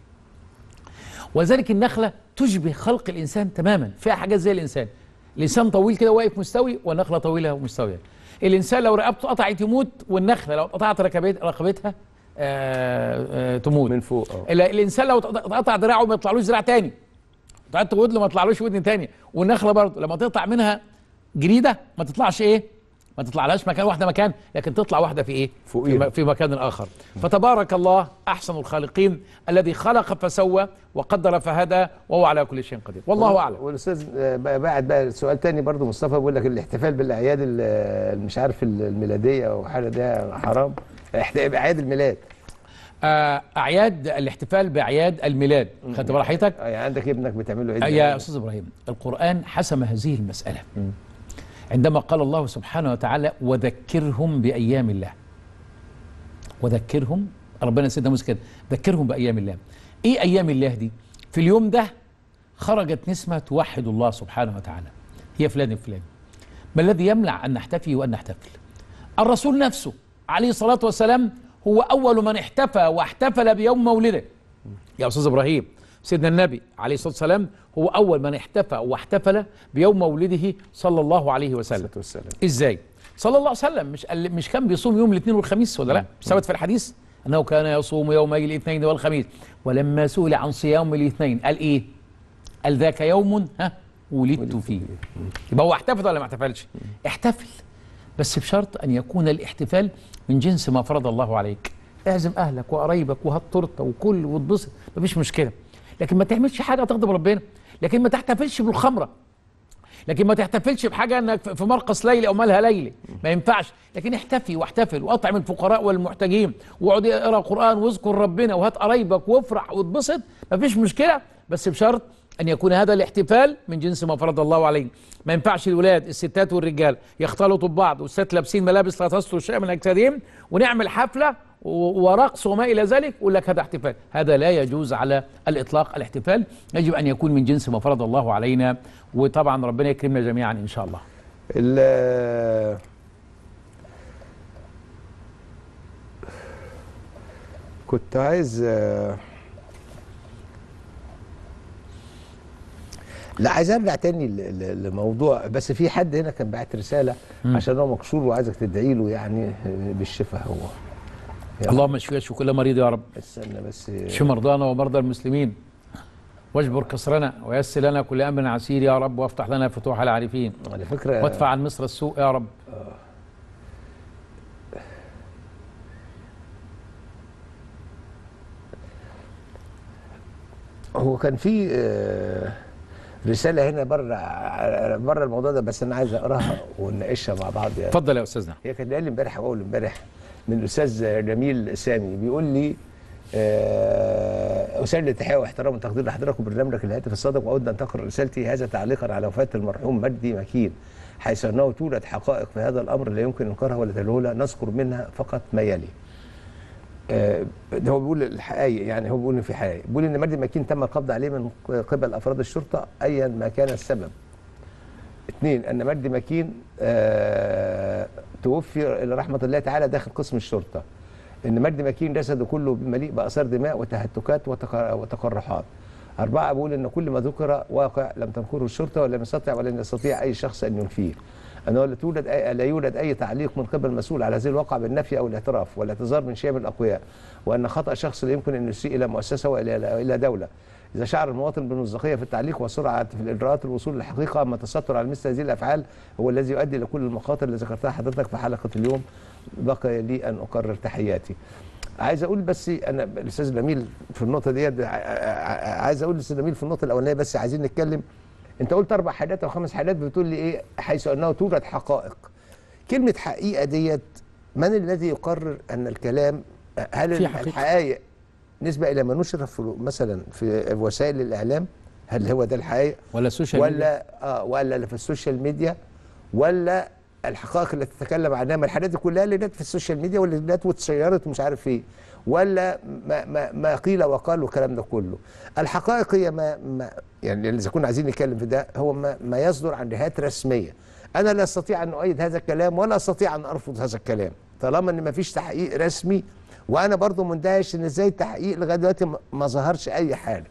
وذلك النخله تشبه خلق الانسان تماما، فيها حاجات زي الانسان. الانسان طويل كده واقف مستوي والنخله طويله ومستويه. الانسان لو رقبته قطعت يموت والنخله لو قطعت ركبت رقبتها آه آه تموت من فوق اه ال- الانسان لو اتقطع دراعه ما يطلعلوش دراع تاني قطعت ودنه ما يطلعلوش ودن تاني والنخله برضه لما تقطع منها جريده ما تطلعش ايه ما تطلعلهاش مكان واحده مكان لكن تطلع واحده في ايه في, فوقيها. م- في مكان اخر فتبارك الله احسن الخالقين الذي خلق فسوى وقدر فهدى وهو على كل شيء قدير والله اعلم والاستاذ آه، بقى بعد بقى سؤال تاني برضه مصطفى بيقول لك الاحتفال بالاعياد ال- آه، مش عارف ال- الميلاديه او حاجه ده حرام احت- اعياد الميلاد آه، اعياد الاحتفال باعياد الميلاد خدت بال حضرتك آه، يعني عندك ابنك بتعمله عيد يا ميلاد. استاذ ابراهيم القران حسم هذه المساله عندما قال الله سبحانه وتعالى وذكرهم بايام الله وذكرهم ربنا سيدنا موسى كده ذكرهم بايام الله ايه ايام الله دي في اليوم ده خرجت نسمه توحد الله سبحانه وتعالى هي فلان فلان ما الذي يمنع ان نحتفي وان نحتفل الرسول نفسه عليه الصلاه والسلام هو اول من احتفى واحتفل بيوم مولده يا استاذ ابراهيم سيدنا النبي عليه الصلاه والسلام هو اول من احتفى واحتفل بيوم مولده صلى الله عليه وسلم الصلاة والسلام ازاي صلى الله عليه وسلم مش قال مش كان بيصوم يوم الاثنين والخميس ولا لا ثبت في الحديث انه كان يصوم يومي الاثنين والخميس ولما سئل عن صيام الاثنين قال ايه قال ذاك يوم ها ولدت فيه يبقى هو احتفل ولا ما احتفلش احتفل بس بشرط ان يكون الاحتفال من جنس ما فرض الله عليك اعزم اهلك وقرايبك وهات تورته وكل واتبسط مفيش مشكله لكن ما تعملش حاجه تغضب ربنا لكن ما تحتفلش بالخمره لكن ما تحتفلش بحاجه انك في مرقص ليلي او مالها ليلي ما ينفعش لكن احتفي واحتفل واطعم الفقراء والمحتاجين واقعد اقرا قران واذكر ربنا وهات قرايبك وافرح واتبسط مفيش مشكله بس بشرط ان يكون هذا الاحتفال من جنس ما فرض الله عليه ما ينفعش الولاد الستات والرجال يختلطوا ببعض والستات لابسين ملابس لا تستر شيء من اجسادهم ونعمل حفله و- ورقص وما الى ذلك يقول لك هذا احتفال هذا لا يجوز على الاطلاق الاحتفال يجب ان يكون من جنس ما فرض الله علينا وطبعا ربنا يكرمنا جميعا ان شاء الله ال- كنت عايز آه، لا عايز ارجع تاني ل- ل- لموضوع بس في حد هنا كان بعت رساله عشان هو مكسور وعايزك تدعي له يعني بالشفاء هو يلا. اللهم اشفي واشفي كل مريض يا رب استنى بس اشف مرضانا ومرضى المسلمين واجبر كسرنا ويسر لنا كل امر عسير يا رب وافتح لنا فتوح العارفين على فكره وادفع عن مصر السوء يا رب هو كان في آه، رساله هنا بره بره الموضوع ده بس انا عايز اقراها ونناقشها مع بعض يعني اتفضل يا استاذنا هي كان قال لي امبارح او اول امبارح من الاستاذ جميل سامي بيقول لي آه، اسال التحيه واحترام وتقدير لحضراتكم برنامجك الهاتف الصادق واود ان تقرا رسالتي هذا تعليقا على وفاه المرحوم مجدي مكين حيث انه توجد حقائق في هذا الامر لا يمكن انكارها ولا تجاهلها نذكر منها فقط ما يلي. آه، ده هو بيقول الحقائق يعني هو بيقول ان في حقائق بيقول ان مجدي مكين تم القبض عليه من قبل افراد الشرطه ايا ما كان السبب. اثنين ان مجدي مكين آه توفي الى رحمه الله تعالى داخل قسم الشرطه ان مجدي مكين جسده كله مليء باثار دماء وتهتكات وتق- وتقرحات أربعة بقول إن كل ما ذكر واقع لم تنكره الشرطة ولم يستطع ولن يستطيع أي شخص أن ينفيه أنه لا توجد أي لا يوجد أي تعليق من قبل مسؤول على هذه الواقع بالنفي أو الاعتراف والاعتذار من شيء من الأقوياء وأن خطأ شخص لا يمكن أن يسيء إلى مؤسسة وإلى إلى دولة إذا شعر المواطن بالمصداقية في التعليق والسرعة في الإجراءات الوصول للحقيقة أما التستر على مثل هذه الأفعال هو الذي يؤدي إلى كل المخاطر اللي ذكرتها حضرتك في حلقة اليوم بقي لي أن أكرر تحياتي عايز اقول بس انا الاستاذ جميل في النقطه ديت ع- ع- عايز اقول للاستاذ جميل في النقطه الاولانيه بس عايزين نتكلم انت قلت اربع حاجات او خمس حاجات بتقول لي ايه حيث انه توجد حقائق كلمه حقيقه ديت من الذي يقرر ان الكلام هل في حقيقة. الحقائق نسبه الى ما نشر في مثلا في وسائل الاعلام هل هو ده الحقائق ولا السوشيال ميديا ولا اه ولا اللي في السوشيال ميديا ولا الحقائق اللي تتكلم عنها ما الحاجات دي كلها اللي جت في السوشيال ميديا واللي جت واتشيرت ومش عارف ايه ولا ما, ما, ما قيل وقال والكلام ده كله الحقائق هي ما, ما يعني اذا كنا عايزين نتكلم في ده هو ما, ما يصدر عن جهات رسميه انا لا استطيع ان اؤيد هذا الكلام ولا استطيع ان ارفض هذا الكلام طالما ان ما فيش تحقيق رسمي وانا برضو مندهش ان ازاي التحقيق لغايه دلوقتي ما- ما ظهرش اي حاجه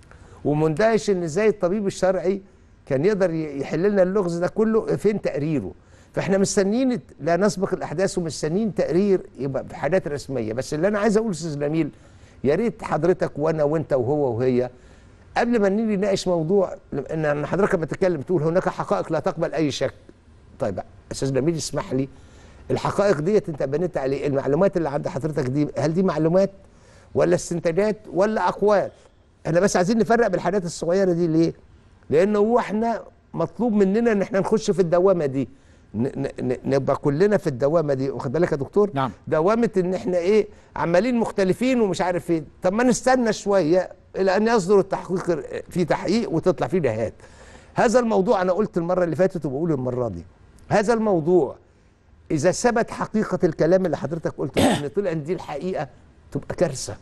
ومندهش ان ازاي الطبيب الشرعي كان يقدر ي- يحل لنا اللغز ده كله فين تقريره فاحنا مستنيين لا نسبق الاحداث ومستنيين تقرير يبقى بحاجات رسميه بس اللي انا عايز اقول استاذ جميل يا ريت حضرتك وانا وانت وهو وهي قبل ما نيجي نناقش موضوع ان أن حضرتك لما تتكلم تقول هناك حقائق لا تقبل اي شك طيب استاذ جميل اسمح لي الحقائق ديت انت بنيت عليه المعلومات اللي عند حضرتك دي هل دي معلومات ولا استنتاجات ولا اقوال احنا بس عايزين نفرق بالحاجات الصغيره دي ليه لانه هو احنا مطلوب مننا ان احنا نخش في الدوامه دي ن- ن- ن- نبقى كلنا في الدوامه دي واخد بالك يا دكتور نعم. دوامه ان احنا ايه عمالين مختلفين ومش عارف ايه طب ما نستنى شويه الى ان يصدر التحقيق في تحقيق وتطلع فيه جهات هذا الموضوع انا قلت المره اللي فاتت وبقول المره دي هذا الموضوع اذا ثبت حقيقه الكلام اللي حضرتك قلته ان طلع ان دي الحقيقه تبقى كارثه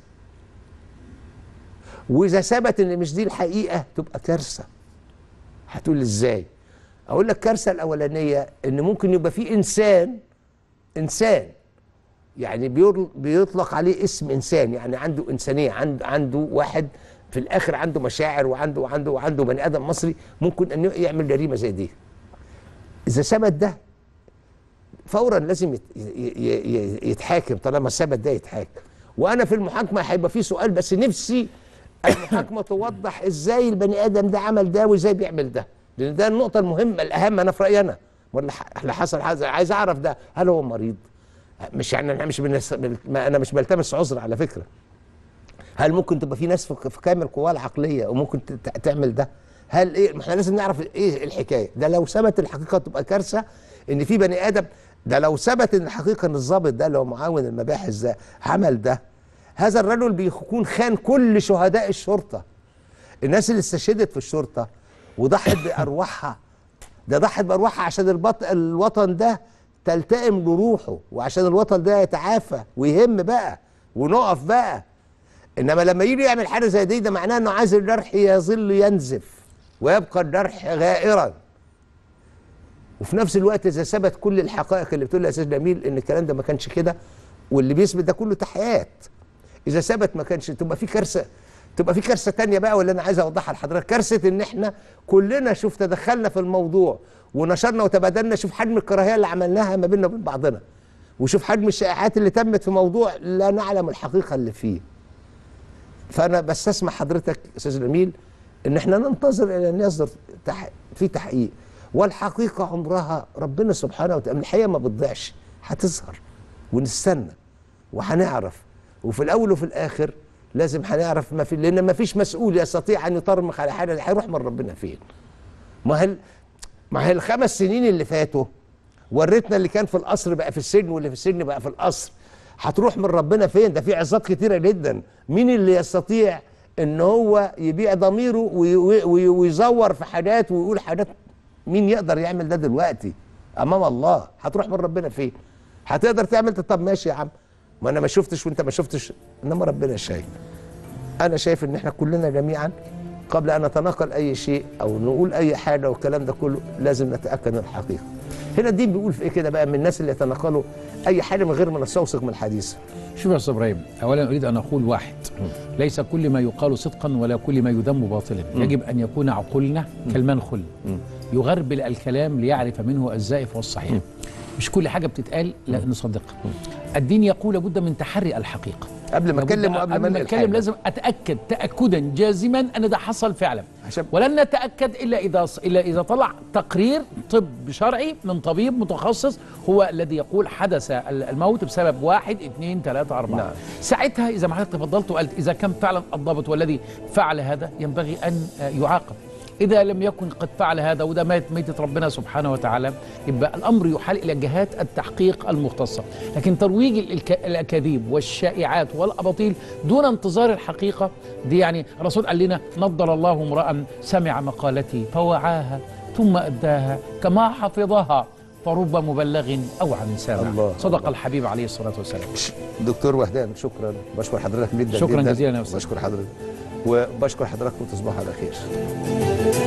واذا ثبت ان مش دي الحقيقه تبقى كارثه هتقول ازاي اقول لك الكارثه الاولانيه ان ممكن يبقى في انسان انسان يعني بير- بيطلق عليه اسم انسان يعني عنده انسانيه عنده عنده واحد في الاخر عنده مشاعر وعنده وعنده وعنده بني ادم مصري ممكن ان يعمل جريمه زي دي اذا ثبت ده فورا لازم يت- ي- ي- ي- يتحاكم طالما ثبت ده يتحاكم وانا في المحاكمه هيبقى في سؤال بس نفسي المحاكمه توضح ازاي البني ادم ده عمل ده وازاي بيعمل ده لان ده النقطه المهمه الاهم انا في رايي انا ولا ح- اللي حصل حاجه عايز اعرف ده هل هو مريض مش يعني انا مش بنس... ما انا مش بلتمس عذر على فكره هل ممكن تبقى في ناس في في كامل قواه العقليه وممكن ت- ت- تعمل ده هل ايه ما احنا لازم نعرف ايه الحكايه ده لو ثبت الحقيقه تبقى كارثه ان في بني ادم ده لو ثبت ان الحقيقه ان الضابط ده لو معاون المباحث ده عمل ده هذا الرجل بيكون خان كل شهداء الشرطه الناس اللي استشهدت في الشرطه وضحت بارواحها ده ضحت بارواحها عشان البط... الوطن ده تلتئم لروحه وعشان الوطن ده يتعافى ويهم بقى ونقف بقى انما لما يجي يعمل حاجه زي دي ده معناه انه عايز الجرح يظل ينزف ويبقى الجرح غائرا وفي نفس الوقت اذا ثبت كل الحقائق اللي بتقول يا استاذ جميل ان الكلام ده ما كانش كده واللي بيثبت ده كله تحيات اذا ثبت ما كانش تبقى في كارثه تبقى في كارثه تانية بقى واللي انا عايز اوضحها لحضرتك كارثه ان احنا كلنا شوف تدخلنا في الموضوع ونشرنا وتبادلنا شوف حجم الكراهيه اللي عملناها ما بيننا وبين بعضنا وشوف حجم الشائعات اللي تمت في موضوع لا نعلم الحقيقه اللي فيه فانا بستسمح حضرتك استاذ جميل ان احنا ننتظر الى ان يصدر تح... في تحقيق والحقيقه عمرها ربنا سبحانه وتعالى الحقيقه ما بتضيعش هتظهر ونستنى وهنعرف وفي الاول وفي الاخر لازم هنعرف ما في لان ما فيش مسؤول يستطيع ان يطرمخ على حاجه هيروح من ربنا فين ما هي ما هي الخمس سنين اللي فاتوا وريتنا اللي كان في القصر بقى في السجن واللي في السجن بقى في القصر هتروح من ربنا فين ده في عظات كتيره جدا مين اللي يستطيع ان هو يبيع ضميره وي- وي- ويزور في حاجات ويقول حاجات مين يقدر يعمل ده دلوقتي امام الله هتروح من ربنا فين هتقدر تعمل طب ماشي يا عم ما انا ما شفتش وانت ما شفتش انما ربنا شايف انا شايف ان احنا كلنا جميعا قبل ان نتناقل اي شيء او نقول اي حاجه والكلام ده كله لازم نتاكد من الحقيقه هنا الدين بيقول في ايه كده بقى من الناس اللي يتنقلوا اي حاجه من غير ما نستوثق من الحديث شوف يا استاذ ابراهيم اولا اريد ان اقول واحد ليس كل ما يقال صدقا ولا كل ما يذم باطلا يجب ان يكون عقولنا كالمنخل يغربل الكلام ليعرف منه الزائف والصحيح مش كل حاجه بتتقال لا نصدقها الدين يقول لابد من تحري الحقيقه قبل ما لابد- اتكلم وقبل ما قبل ما انقل اتكلم حاجة. لازم اتاكد تاكدا جازما ان ده حصل فعلا عشان- ولن نتاكد الا اذا الا اذا طلع تقرير طب شرعي من طبيب متخصص هو الذي يقول حدث ال- الموت بسبب واحد اثنين ثلاثه اربعه نعم. ساعتها اذا ما حضرتك تفضلت وقلت اذا كان فعلا الضابط والذي فعل هذا ينبغي ان آه، يعاقب إذا لم يكن قد فعل هذا وده ميت ميتة ربنا سبحانه وتعالى يبقى الأمر يحال إلى جهات التحقيق المختصة لكن ترويج الك- الأكاذيب والشائعات والأباطيل دون انتظار الحقيقة دي يعني الرسول قال لنا نضر الله امرأ سمع مقالتي فوعاها ثم أداها كما حفظها فرب مبلغ أو عن سامع الله، صدق الله. الحبيب عليه الصلاة والسلام دكتور وهدان شكرا بشكر حضرتك جدا شكراً جدا. جزيلاً يا أستاذ. بشكر حضرتك وبشكر حضرتك وتصبحوا على خير